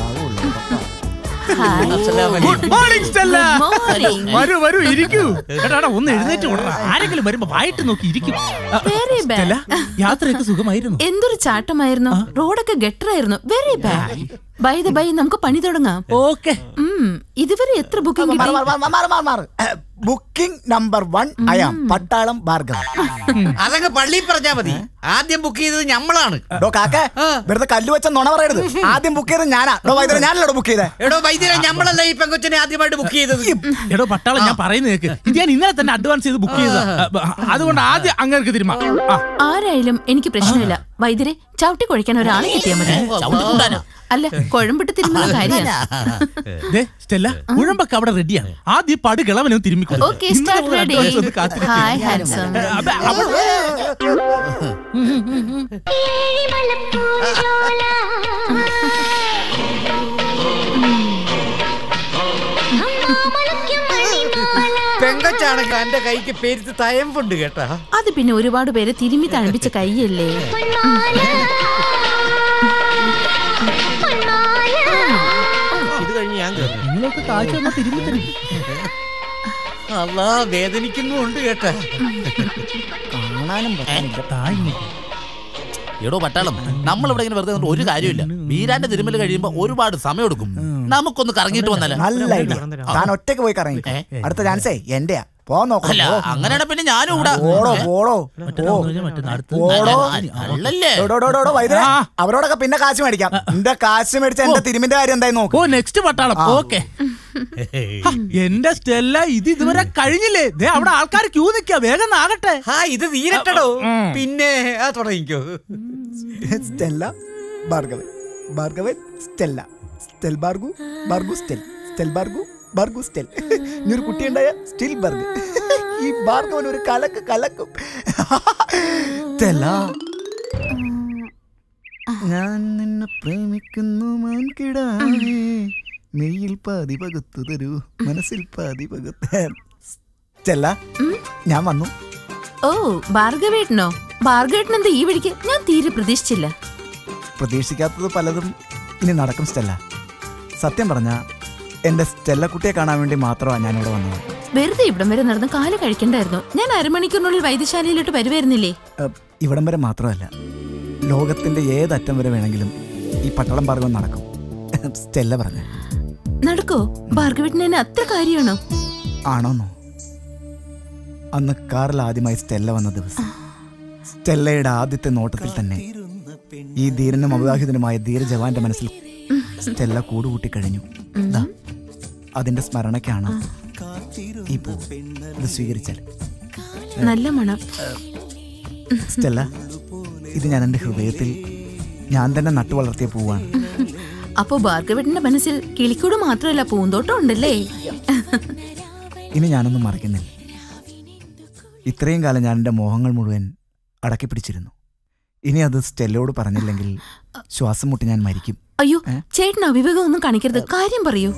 പാവമുള്ളൂ, പാവം. Good morning Stella morning. വരൂ വരൂ ഇരിക്കൂ എടാ എടാ, ഒന്ന് എഴുന്നേറ്റ് വിടണം ആരെങ്കിലും വരുമ്പോ വായിട്ട് നോക്കി ഇരിക്കും ആ, Very bad. സ്റ്റെല്ല യാത്രയൊക്കെ സുഖമായിരുന്നു എന്തൊരു ചാട്ടമായിരുന്നു റോഡൊക്കെ ഗട്ടറായിരുന്നു very bad by the by നമുക്ക് പണി തുടങ്ങാം ഓക്കെ ഉം, ഇതുവരെ എത്ര ബുക്കിംഗ് മാറ്, കിട്ടി മാറ്, മാറ്, മാറ്, മാറ്. ഏ, ബുക്കിംഗ് നമ്പർ വൺ അയാം പട്ടാളം ഭാർഗവൻ അതങ്ങ് പള്ളിയിൽ പറഞ്ഞാ മതി ആദ്യം ബുക്ക് ചെയ്തത് ഞമ്മളാണ് ഡോ കാക്ക വെറുതെ കല്ല് വെച്ച നുണ പറയരുത് ആദ്യം ബുക്ക് ചെയ്തത് ഞാനാ ഡോ വൈദ്യുതി ഞാനല്ലോ ബുക്ക് ചെയ്തേ എടോ വൈദ്യരെ ഞമ്മളല്ല ഈ പെങ്കൊച്ചിനെ ആദ്യമായിട്ട് ബുക്ക് ചെയ്തത് എടോ പട്ടാളം ഞാൻ പറയുന്നത് കേക്ക് ഇത് ഞാൻ ഇന്നലെ തന്നെ അഡ്വാൻസ് ചെയ്ത് ബുക്ക് ചെയ്ത അതുകൊണ്ട് ആദ്യം അങ്ങനെ തിരുമാ ആ, ആരായാലും എനിക്ക് പ്രശ്നമില്ല വൈദ്യരെ ചവിട്ടി കുഴക്കാൻ ഒരാളെ കിട്ടിയാൽ മതി അല്ല കുഴമ്പിട്ട് തിരുമുന്ന കാര്യമാണ് ദേ, സ്റ്റെല്ല കുഴമ്പൊക്കെ അവിടെ റെഡിയാണ് ആദ്യം പട് കിളവനും തിരുമ്മിക്കൊള്ളു okay start ready hi handsome പെങ്കൊച്ചാണെങ്കിൽ എന്റെ കൈക്ക് പേരുത്ത് തയമ്പുണ്ട് കേട്ടാ അത് പിന്നെ ഒരുപാട് പേര് തിരുമ്മി തഴമ്പിച്ച കൈയല്ലേ ഇത് കഴിഞ്ഞ് ഞാൻ കേറി നിങ്ങളൊക്കെ കാഴ്ച വന്നാ തിരുമ്മി തരും അല്ലാ വേദനിക്കുന്നുണ്ട് കേട്ടാ കാണാനും പറ്റുന്നില്ല താഴ്ന്നു എടോ പട്ടാളം നമ്മൾ ഇവിടെ ഇങ്ങനെ വെറുതെ നിന്നിട്ട് ഒരു കാര്യമില്ല വീരാന്റെ തിരുമൽ കഴിയുമ്പോ ഒരുപാട് സമയം എടുക്കും നമുക്കൊന്ന് കറങ്ങിയിട്ട് വന്നാലേ നല്ല ഐഡിയ താൻ ഒറ്റയ്ക്ക് പോയി കറങ്ങി അടുത്ത ചാൻസേ എന്റെയാ പോ അല്ല നോക്കാം അങ്ങനെയാണ് പിന്നെ ഞാനും ഇവിടെ ഓടോ പോടോ മറ്റന്നാ ഒന്ന് കഴിഞ്ഞാ മറ്റന്നാ അടുത്ത്. ഓടോ അല്ലല്ലേ ഡോ, ഡോ, ഡോ, ഡോ, വൈദ്യരെ, ആ. അവരോടൊക്കെ പിന്നെ കാശ് മേടിക്കാം എന്റെ കാശ് മേടിച്ച എന്റെ തിരുമിന്റെ കാര്യം എന്തായി നോക്ക് ഓ നെക്സ്റ്റ് പട്ടാളം ഓക്കെ എന്റെ സ്റ്റെല്ല ഇത് ഇതുവരെ കഴിഞ്ഞില്ലേ ദേ അവിടെ ആൾക്കാർ ക്യൂ നിക്കാ വേഗം ആകട്ടെ ഹാ ഇത് തീരട്ടടോ പിന്നെ ആ തുടങ്ങിക്കോ Stella Bhargavan Bhargavan Stella Stell Bhargu Bhargu Stell Stell Bhargu Bhargu Stell ഇനി ഒരു കുട്ടിയുണ്ടായ സ്റ്റിൽ ബർഗ് ഈ ഭാർഗവൻ ഒരു കലക്ക് കലക്കും സ്റ്റെല്ല ഞാൻ നിന്നെ പ്രേമിക്കുന്നു മാൻകിടാവേ മെയ്യിൽ പാതി പകുത്തു തരൂ മനസ്സിൽ പാതി പകുത്ത സ്റ്റെല്ല ഞാൻ വന്നു ഓ ഭാർഗവേട്ടനോ ഭാർഗവേട്ടൻ എന്താ ഈ വഴിക്ക് ഞാൻ തീരെ പ്രതീക്ഷിച്ചില്ല പ്രതീക്ഷിക്കാത്തത് പലതും ഇനി നടക്കും സ്റ്റെല്ല സത്യം പറഞ്ഞ എൻ്റെ സ്റ്റെല്ല കുട്ടിയെ കാണാൻ വേണ്ടി മാത്രമാണ് ഞാനിവിടെ വന്നത് വെറുതെ ഇവിടം വരെ നടന്ന് കാല് കഴിക്കണ്ടായിരുന്നു ഞാൻ അരമണിക്കൂറിനുള്ളിൽ വൈദ്യശാലയിലോട്ട് വരുമായിരുന്നില്ലേ ഏഹ്, ഇവിടം വരെ മാത്രമല്ല ലോകത്തിൻ്റെ ഏതറ്റം വരെ വേണമെങ്കിലും ഈ പട്ടളം ഭാർഗവം നടക്കും സ്റ്റെല്ല പറഞ്ഞു നടക്കോ ഭാർഗവേട്ടന് എന്നെ അത്ര കാര്യമാണോ ആണോന്നോ അന്ന് കാറിൽ ആദ്യമായി സ്റ്റെല്ല വന്ന ദിവസം സ്റ്റെല്ലയുടെ ആദ്യത്തെ നോട്ടത്തിൽ തന്നെ ഈ ധീരനും അവിവാഹിതനുമായ ധീരജവാന്റെ മനസ്സിൽ സ്റ്റെല്ല കൂടുകൂട്ടി കഴിഞ്ഞു ദാ, അതിന്റെ സ്മരണയ്ക്കാണ് ഈ പൂ ഇത് സ്വീകരിച്ചാൽ നല്ല മണം സ്റ്റെല്ല ഇത് ഞാൻ എൻ്റെ ഹൃദയത്തിൽ ഞാൻ തന്നെ നട്ടു വളർത്തിയ പൂവാണ് അപ്പോ ഭാർഗവേട്ടന്റെ മനസ്സിൽ കിളിക്കൂട് മാത്രമല്ല പൂന്തോട്ടം ഉണ്ടല്ലേ ഇനി ഞാനൊന്നും മറക്കുന്നില്ല ഇത്രയും കാലം ഞാൻ എൻ്റെ മോഹങ്ങൾ മുഴുവൻ അടക്കി പിടിച്ചിരുന്നു ഇനി അത് സ്റ്റെല്ലയോട് പറഞ്ഞില്ലെങ്കിൽ ശ്വാസം മുട്ടി ഞാൻ മരിക്കും അയ്യോ ചേട്ടൻ അവിവേകം ഒന്നും കാണിക്കരുത് കാര്യം പറയൂ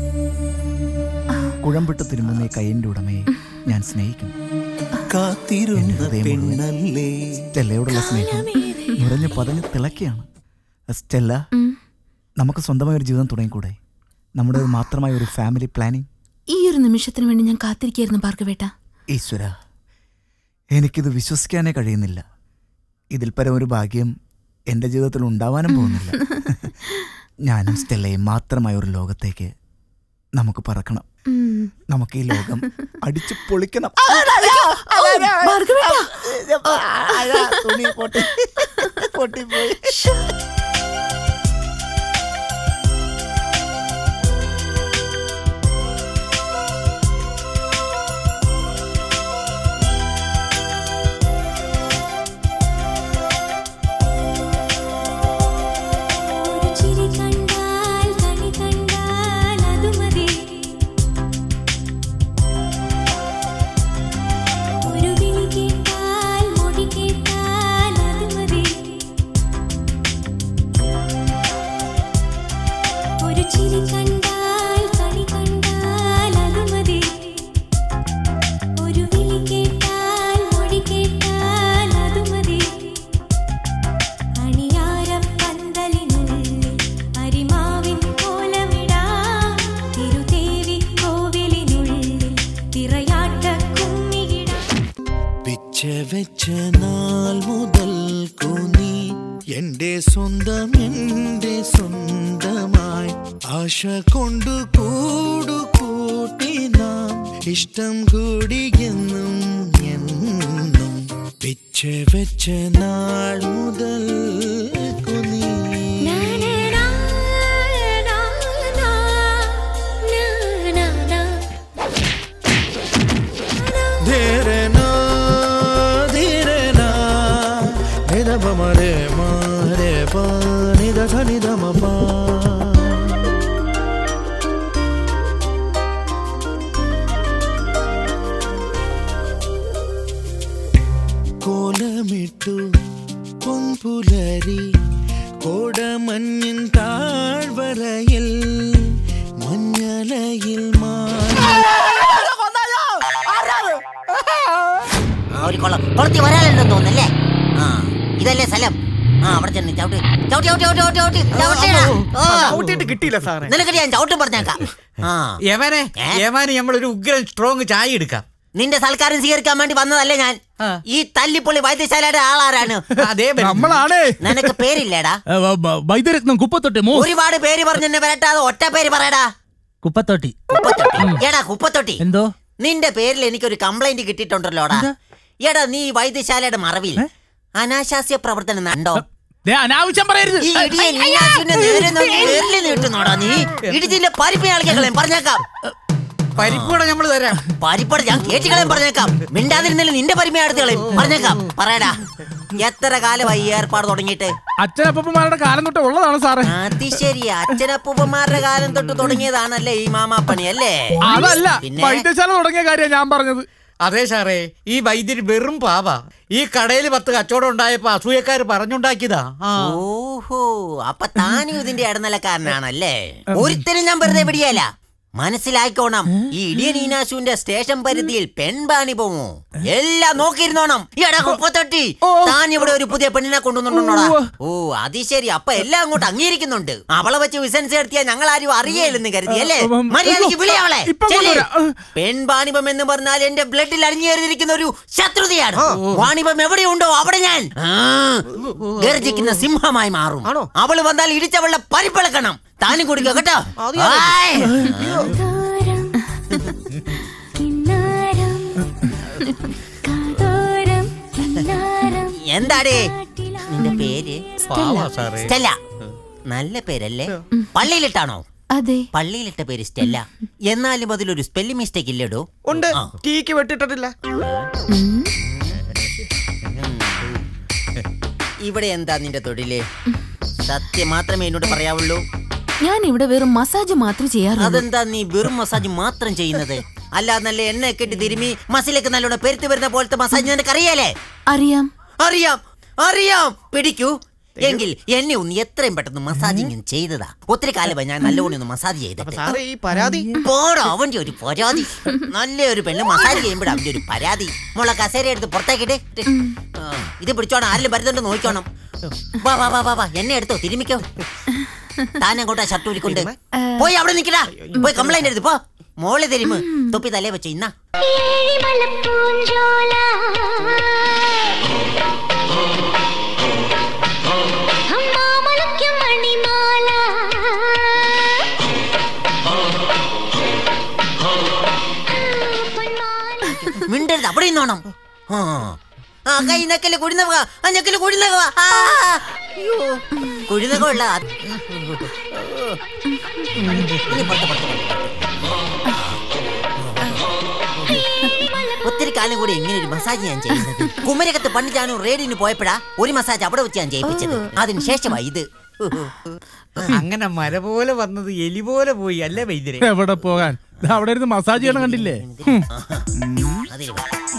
കുഴമ്പിട്ട് തിരുമുന്ന ഈ കൈയിൻ്റെ ഉടമയെ ഞാൻ സ്നേഹിക്കുന്നു എന്റെ കാത്തിരുന്ന ഹൃദയം മുഴുവൻ പെണ്ണല്ലേ സ്റ്റെല്ലയോടുള്ള സ്നേഹം നിറഞ്ഞു പതഞ്ഞ് തിളക്കിയാണ് സ്റ്റെല്ല ഉം. നമുക്ക് സ്വന്തമായ ഒരു ജീവിതം തുടങ്ങിക്കൂടെ നമ്മുടെ മാത്രമായ ഒരു ഫാമിലി പ്ലാനിങ് ഈ ഒരു നിമിഷത്തിന് വേണ്ടി ഞാൻ കാത്തിരിക്കായിരുന്നു ഭാർഗവേട്ട ഈശ്വര എനിക്കിത് വിശ്വസിക്കാനേ കഴിയുന്നില്ല ഇതിൽ പരം ഒരു ഭാഗ്യം എൻ്റെ ജീവിതത്തിൽ ഉണ്ടാവാനും പോകുന്നില്ല ഞാനും സ്റ്റെല്ലയും മാത്രമായ ഒരു ലോകത്തേക്ക് നമുക്ക് പറക്കണം ഉം. നമുക്ക് ഈ ലോകം അടിച്ചു പൊളിക്കണം ഭാർഗവേട്ടാ തുണി പൊട്ടി പൊട്ടിപ്പോയി ഒരു ചിരി കണ്ടാൽ കണി കണ്ടാൽ അത് മതി ഒരു വിളി കേട്ടാൽ മൊഴി കേട്ടാൽ അത് മതി ഒരു ചിരി കണ്ടാൽ കണി കണ്ടാൽ അത് മതി ഒരു വിളി കേട്ടാൽ മൊഴി കേട്ടാൽ അത് മതി അണിയാരപ്പന്തലിനുള്ളിൽ അരിമാവിൻ ആശ കൊണ്ടു കൂടു കൂട്ടി നാം ഇഷ്ടം കൂടി എന്നും എന്നും പിച്ച വെച്ച നാൾ മുതൽ കുനീ ധീരനാ ധീരനാ നിധമ മരെ മാരെ പാ നിധ ധ നിധമ പാ കോലമിട്ടു പൊൻപുലരി കോടമഞ്ഞിൻ താഴ്വരയിൽ മഞ്ഞലയിൽ മാ ആ, ഒരു കൊള്ളം കുറച്ച് വരാനുണ്ടെന്ന് തോന്നുന്നല്ലേ ആ ഇതല്ലേ സ്ഥലം ആ അവിടെ ചെന്ന് ചവിട്ടി ചവിട്ടി ചവിട്ടി ചവിട്ടി ചവിട്ടി ചവിട്ടിയടാ. ഓ. ഔട്ടിട്ട് കിട്ടിയില്ല സാറേ നിനക്ക് ഞാൻ ചവിട്ടും പറഞ്ഞേക്കാം ആ യവനെ ഏ? യവന് നമ്മളൊരു ഉഗ്രൻ സ്ട്രോങ് ചായ എടുക്കാം നിന്റെ സൽക്കാരം സ്വീകരിക്കാൻ വേണ്ടി വന്നതല്ലേ ഞാൻ ആ. ഈ തല്ലിപ്പൊളി വൈദ്യശാലയുടെ ആളാരാണ് അതേ ബന്ധം. നമ്മളാണേ നിനക്ക് പേരില്ലേടാ ഏ, വ- വ- വൈദ്യരത്നം കുപ്പത്തൊട്ടി മോ ഒരുപാട് പേര് പറഞ്ഞ് എന്നെ വരട്ടാതെ ഒറ്റ പേര് പറയടാ കുപ്പത്തൊട്ടി കുപ്പത്തൊട്ടി എടാ കുപ്പത്തൊട്ടി എന്തോ നിന്റെ പേരിൽ എനിക്കൊരു കംപ്ലൈന്റ് കിട്ടിയിട്ടുണ്ടല്ലോടാ എടാ നീ വൈദ്യശാലയുടെ മറവിൽ അനാശാസ്യ പ്രവർത്തനം ഉണ്ടോ ദേ, അനാവശ്യം പറയരുത് ഈ ഇടിയെ നീയാശുവിന്റെ നേരെ നോക്കി നേരിൽ നീട്ടുന്നോടാ നീ ഇടിച്ചിന്റെ പരിപ്പ് കളിക്കളയും പറഞ്ഞേക്കാം പരിപ്പൂടെ നമ്മൾ തരാം പരിപ്പട ഞാൻ കേട്ടുകളയും പറഞ്ഞേക്കാം മിണ്ടാതിരുന്നാലും നിന്റെ പരിമ എടുത്ത് കളയും പറഞ്ഞേക്കാം പറയടാ എത്ര കാലമായി ഈ ഏർപ്പാട് തുടങ്ങിയിട്ട് അച്ഛനപ്പന്മാരുടെ കാലം തൊട്ട് ഉള്ളതാണ് സാറേ അത് ശരി അച്ഛനപ്പൂപ്പന്മാരുടെ കാലം തൊട്ട് തുടങ്ങിയതാണല്ലേ ഈ മാമാപ്പണി അല്ലേ അതല്ല പിന്നെ? വൈദ്യശാല തുടങ്ങിയ കാര്യം ഞാൻ പറഞ്ഞത് അതെ സാറേ ഈ വൈദ്യര് വെറും പാവ ഈ കടയിൽ പത്ത് കച്ചവടം ഉണ്ടായപ്പോ അസൂയക്കാര് പറഞ്ഞുണ്ടാക്കിയതാ ആ. ഓഹോ അപ്പൊ താനും ഇതിന്റെ ഇടനിലക്കാരനാണല്ലേ ഒരുത്തരും ഞാൻ വെറുതെ പിടിയല്ല മനസ്സിലായിക്കോണം ഈ ഇടിയൻ ഈനാശുവിന്റെ സ്റ്റേഷൻ പരിധിയിൽ പെൺപാണി പോവോ എല്ലാം നോക്കിയിരുന്നോണം ഈടാ കുപ്പത്തൊട്ടി താൻ ഇവിടെ ഒരു പുതിയ പെണ്ണിനെ കൊണ്ടുവന്നിട്ടുണ്ടോടാ ഓ അത് ശരി അപ്പൊ എല്ലാം അങ്ങോട്ട് അംഗീകരിക്കുന്നുണ്ട് അവളെ വെച്ച് വിസൻസ് നടത്തിയാ ഞങ്ങൾ ആരും അറിയേലെന്ന് കരുതി അല്ലേ ഉം, മര്യാദയ്ക്ക് വിളി അവളെ ഇപ്പം ചെല്ല്. കൊണ്ടുവരാം. പെൺവാണിഭം എന്ന് പറഞ്ഞാൽ എന്റെ ബ്ലഡിൽ അലിഞ്ഞേറിയിരിക്കുന്ന ഒരു ശത്രുതയാണ് വാണിഭം എവിടെയുണ്ടോ അവിടെ ഞാൻ ആ, ഗർജിക്കുന്ന സിംഹമായി മാറും അവള് വന്നാൽ ഇടിച്ചവളുടെ പരിപ്പിളക്കണം താനും കുടിക്കോ കേട്ടോ ആയ്. എന്താടേ നിന്റെ പേര് പാവാ സാറേ സ്റ്റെല്ല നല്ല പേരല്ലേ പള്ളിയിലിട്ടാണോ അതെ പള്ളിയിലിട്ട പേര് സ്റ്റെല്ല എന്നാലും അതിലൊരു സ്പെല്ലിംഗ് മിസ്റ്റേക്ക് ഇല്ലടോ ഉണ്ട് ആ. ടീക്ക് വെട്ടിട്ടിട്ടില്ല ഇവിടെ എന്താ നിന്റെ തൊഴില് സത്യം മാത്രമേ എന്നോട് പറയാവുള്ളൂ ഞാൻ ഇവിടെ വെറും മസാജ് മാത്രമേ ചെയ്യാറുള്ളൂ അതെന്താ നീ വെറും മസാജ് മാത്രം ചെയ്യുന്നത് അല്ലാതെ നല്ല എണ്ണ കെട്ടി തിരുമി മസിലേക്ക് നല്ലോണം പെരുത്ത് വരുന്ന പോലത്തെ മസാജ് നിനക്ക് അറിയാലേ അറിയാം അറിയാം അറിയാം പിടിക്കൂ എങ്കിൽ എന്നെ ഒന്ന് എത്രയും പെട്ടെന്ന് മസാജിങ് ചെയ്തതാ ഒത്തിരി കാലമായി ഞാൻ നല്ലോണം ഒന്ന് മസാജ് ചെയ്തിട്ട് സാറേ ഈ പരാതി പോടോ അവന്റെ ഒരു പരാതി നല്ല ഒരു പെണ്ണ് മസാജ് ചെയ്യുമ്പോഴാ അവന്റെ ഒരു പരാതി മുള കസേര എടുത്ത് പുറത്തേക്കിട്ട് ആ, ഇത് പിടിച്ചോണം ആരെങ്കിലും വരുന്നുണ്ട് നോക്കിക്കോണം വാ വാ വാ വാ വാ എന്നെ എടുത്തോ തിരുമിക്കോ താൻ അങ്ങോട്ടാ ഷർട്ട് ഊരിക്കൊണ്ട് പോയി അവിടെ നിക്കടാ പോയി കംപ്ലൈന്റ് എടുത്ത് പോ മോളെ തിരുമ് തൊപ്പി തലേ വെച്ച് ഇന്നാ മിണ്ടരുത് അവിടെ നിന്നോണം ആ ആ കൈ നക്കല് കുഴിനക ആ നക്കല് കുഴിനക ആ അയ്യോ കുഴിനകമുള്ള ഇനി പുറത്ത് പുറത്ത് പുറത്ത്. ഒത്തിരി കാലം കൂടി എങ്ങനെ ഒരു മസാജ് ഞാൻ ചെയ്യുന്നത് കുമരകത്ത് പണ്ട് ഞാനും റേഡിന് പോയപ്പോഴാ ഒരു മസാജ് അവിടെ വെച്ച് ഞാൻ ചെയ്യിപ്പിച്ചത് അതിന് ശേഷമായി ഇത് അങ്ങനെ മര പോലെ വന്നത് എലി പോലെ പോയി അല്ലേ വൈദ്യരെ എവിടെ പോകാൻ ദാ അവിടെ ഇരുന്ന് മസാജ് ചെയ്യണം കണ്ടില്ലേ ഹും. അതിന്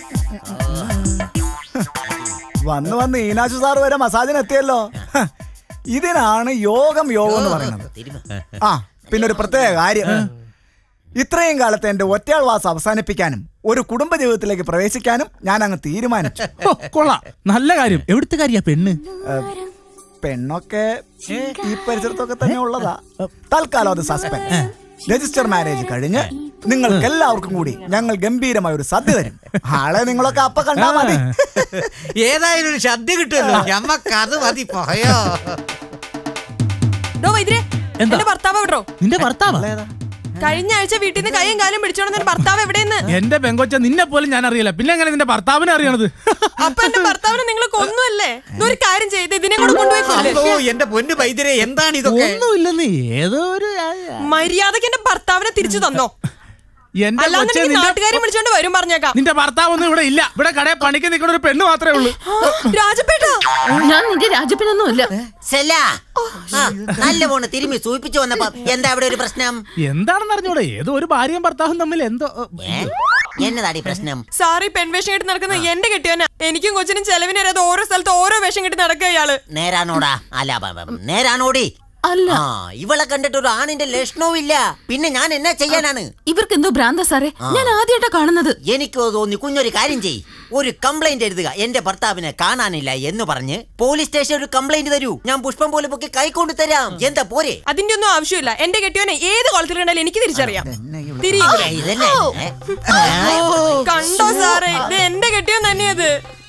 വന്ന് വന്ന് ഈനാശു സാർ വരെ മസാജിന് എത്തിയല്ലോ ഹ, ഇതിനാണ് യോഗം യോഗം എന്ന് പറയുന്നത് തിരുമ ആ പിന്നെ ഒരു പ്രത്യേക കാര്യം ഇത്രയും കാലത്തെ എന്റെ ഒറ്റയാൾ വാസം അവസാനിപ്പിക്കാനും ഒരു കുടുംബ ജീവിതത്തിലേക്ക് പ്രവേശിക്കാനും ഞാൻ അങ്ങ് തീരുമാനിച്ചു ഓ, കൊള്ളാം നല്ല കാര്യം എവിടുത്തെ കാര്യ പെണ്ണ് പെണ്ണൊക്കെ ഈ പരിസരത്തൊക്കെ തന്നെ ഉള്ളതാ തൽക്കാലം അത് സസ്പെൻസ് രജിസ്റ്റർ മാരേജ് കഴിഞ്ഞ് നിങ്ങൾക്ക് എല്ലാവർക്കും കൂടി ഞങ്ങൾ ഗംഭീരമായ ഒരു സദ്യ തരും ആളെ നിങ്ങളൊക്കെ അപ്പ കണ്ടാ മതി ഏതായാലും ഒരു ശ്രദ്ധ കിട്ടുമല്ലോ ഞമ്മക്ക് അത് മതി പോയോ ഡോ വൈദ്യരെ എന്താ? എന്റെ ഭർത്താവ് എവിടോ നിന്റെ ഭർത്താവ് കഴിഞ്ഞ ആഴ്ച വീട്ടിൽ നിന്ന് കൈയും കാലും പിടിച്ചോണ്ട് എന്റെ ഭർത്താവ് എവിടെയെന്ന് എന്റെ പെങ്കൊച്ച നിന്നെ പോലും ഞാൻ അറിയില്ല പിന്നെ എങ്ങനെ നിന്റെ ഭർത്താവിനെ അറിയണത് അപ്പൊ എന്റെ ഭർത്താവിനെ നിങ്ങൾ കൊന്നുവല്ലേ ഒരു കാര്യം ചെയ്ത് ഇതിനെ കൂടെ കൊണ്ടുപോയി കൊല്ലേ അല്ലോ എന്റെ പൊന്നു വൈദ്യരെ എന്താണ് ഇതൊക്കെ ഒന്നുമില്ലെന്ന് ഏതോ ഒരു മര്യാദക്ക് എന്റെ ഭർത്താവിനെ തിരിച്ചു തന്നോ എന്റെ അല്ലാന്ന് കൊച്ചെ എനിക്ക് നിന്റെ നാട്ടുകാരെ വിളിച്ചോണ്ട് വരും പറഞ്ഞേക്കാം നിന്റെ ഭർത്താവൊന്നും ഇവിടെ ഇല്ല ഇവിടെ കടയിൽ പണിക്ക് നിൽക്കുന്ന ഒരു പെണ്ണ് മാത്രമേ ഉള്ളൂ രാജപ്പേട്ട ഞാൻ നിന്റെ രാജപ്പനൊന്നുമില്ല സെല്ല ആ, നല്ല പോണ് തിരുമ്മി സൂചിപ്പിച്ചു വന്നപ്പോ എന്താ അവിടെ ഒരു പ്രശ്നം എന്താണെന്ന് അറിഞ്ഞൂടെ ഏതോ ഒരു ഭാര്യയും ഭർത്താവും തമ്മിൽ എന്തോ ഏ? എന്നതാടി പ്രശ്നം സാറി പെൺവേഷം കെട്ടി നടക്കുന്ന എന്റെ കെട്ടിയോനാ എനിക്കും കൊച്ചിനും ചെലവിന് അറിയാതെ ഓരോ സ്ഥലത്ത് ഓരോ വേഷം കെട്ടി നടക്കുക ഇയാള് നേരാണോടാ അല്ല ബ- ബ- നേരാണോടി അല്ല ആ ഇവളെ കണ്ടിട്ട് ഒരു ആണിന്റെ ലക്ഷണവും ഇല്ല പിന്നെ ഞാൻ എന്നാ ചെയ്യാനാണ് ഇവർക്ക് എന്തോ ഭ്രാന്ത സാറേ ഞാൻ ആദ്യമായിട്ടാ കാണുന്നത് എനിക്ക് തോന്നി കുഞ്ഞൊരു കാര്യം ചെയ് ഒരു കംപ്ലൈന്റ് എഴുതുക എന്റെ ഭർത്താവിനെ കാണാനില്ല എന്ന് പറഞ്ഞ് പോലീസ് സ്റ്റേഷൻ ഒരു കംപ്ലൈന്റ് തരൂ ഞാൻ പുഷ്പം പോലെ പൊക്കി കൈകൊണ്ട് തരാം എന്താ പോരെ അതിന്റെ ഒന്നും ആവശ്യമില്ല എന്റെ കെട്ടിയോനെ ഏത് കുളത്തിൽ കണ്ടാലും എനിക്ക് തിരിച്ചറിയാം തിരി ആ, ഇതന്നെ ഏ? കണ്ടോ സാറേ ഇത് എന്റെ കെട്ടിയോൻ തന്നെയത്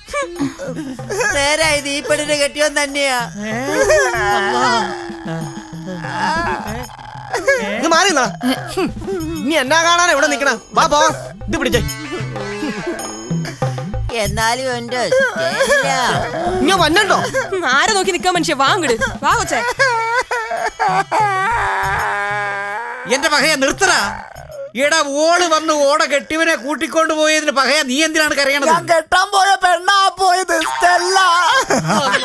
നേരാ ഇത് ഈ പെണ്ണിനെ കെട്ടിയോൻ തന്നെയാ ഇത് മാറി നിന്നാ. ഹും. നീ എന്നാ കാണാൻ എവിടെ നിക്കണ വാ പോ ഇത് പിടിച്ചേ എന്നാലും എന്റെ സ്റ്റെല്ല. ഇങ്ങ വന്നോ ഉം, ആരെ നോക്കി നിക്കാൻ മനുഷ്യ വാങ്ങിട് വാ കൊച്ചേ എന്റെ പകയ നിർത്തടാ എടാ ഓള് വന്ന് ഓട കെട്ടിയവനെ കൂട്ടിക്കൊണ്ട് പോയതിന് പകയ നീ എന്തിനാണ് കരയണത് ഞാൻ കെട്ടാൻ പോയ പെണ്ണാ പോയത് സ്റ്റെല്ല